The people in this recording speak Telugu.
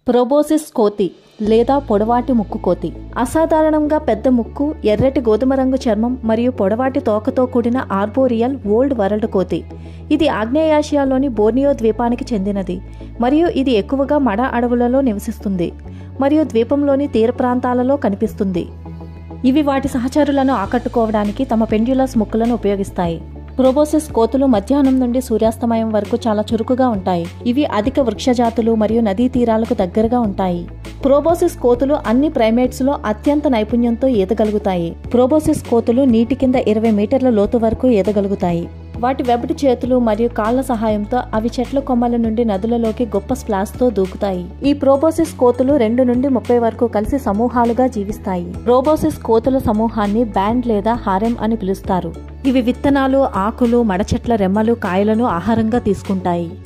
ప్రోబోసిస్ కోతి లేదా పొడవాటి ముక్కు కోతి అసాధారణంగా పెద్ద ముక్కు ఎర్రటి గోధుమ రంగు చర్మం మరియు పొడవాటి తోకతో కూడిన ఆర్బోరియల్ ఓల్డ్ వరల్డ్ కోతి ఇది ఆగ్నేయాసియాలోని బోర్నియో ద్వీపానికి చెందినది మరియు ఇది ఎక్కువగా మడ అడవులలో నివసిస్తుంది మరియు ద్వీపంలోని తీర ప్రాంతాలలో కనిపిస్తుంది ఇవి వాటి సహచరులను ఆకట్టుకోవడానికి తమ పెండ్యులస్ ముక్కులను ఉపయోగిస్తాయి ప్రోబోసిస్ కోతులు మధ్యాహ్నం నుండి సూర్యాస్తమయం వరకు చాలా చురుకుగా ఉంటాయి ఇవి అధిక వృక్షజాతులు మరియు నదీ తీరాలకు దగ్గరగా ఉంటాయి ప్రోబోసిస్ కోతులు అన్ని ప్రైమేట్స్ లో అత్యంత నైపుణ్యంతో ఈదగలుగుతాయి ప్రోబోసిస్ కోతులు నీటి కింద ఇరవై మీటర్ల లోతు వరకు ఈదగలుగుతాయి వాటి వెబడి చేతులు మరియు కాళ్ల సహాయంతో అవి చెట్ల కొమ్మల నుండి నదులలోకి గొప్ప స్ప్లాష్తో దూకుతాయి ఈ ప్రోబోసిస్ కోతులు రెండు నుండి ముప్పై వరకు కలిసి సమూహాలుగా జీవిస్తాయి ప్రోబోసిస్ కోతుల సమూహాన్ని బ్యాండ్ లేదా హారెం అని పిలుస్తారు ఇవి విత్తనాలు ఆకులు మడచెట్ల రెమ్మలు కాయలను ఆహారంగా తీసుకుంటాయి